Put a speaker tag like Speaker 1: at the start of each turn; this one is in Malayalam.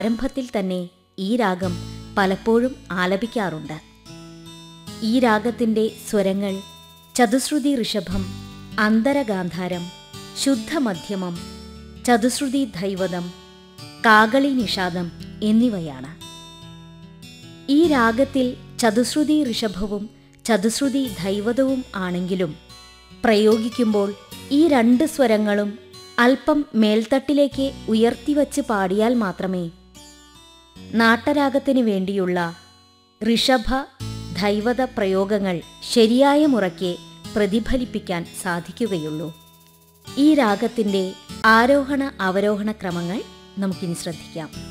Speaker 1: ആരംഭത്തിൽ തന്നെ ഈ രാഗം പലപ്പോഴും ആലപിക്കാറുണ്ട് ഈ രാഗത്തിൻ്റെ സ്വരങ്ങൾ ചതുശ്രുതി ഋഷഭം അന്തരഗാന്ധാരം ശുദ്ധമധ്യമം ചതുശ്രുതി ധൈവതം കാകളി നിഷാദം എന്നിവയാണ് ഈ രാഗത്തിൽ ചതുശ്രുതി ഋഷഭവും ചതുശ്രുതി ധൈവതവും ആണെങ്കിലും പ്രയോഗിക്കുമ്പോൾ ഈ രണ്ട് സ്വരങ്ങളും അല്പം മേൽത്തട്ടിലേക്ക് ഉയർത്തിവച്ച് പാടിയാൽ മാത്രമേ നാട്ടരാഗത്തിന് വേണ്ടിയുള്ള ഋഷഭ ധൈവത പ്രയോഗങ്ങൾ ശരിയായ മുറയ്ക്ക് പ്രതിഫലിപ്പിക്കാൻ സാധിക്കുകയുള്ളൂ ഈ രാഗത്തിൻ്റെ ആരോഹണ അവരോഹണ ക്രമങ്ങൾ നമുക്കിനി ശ്രദ്ധിക്കാം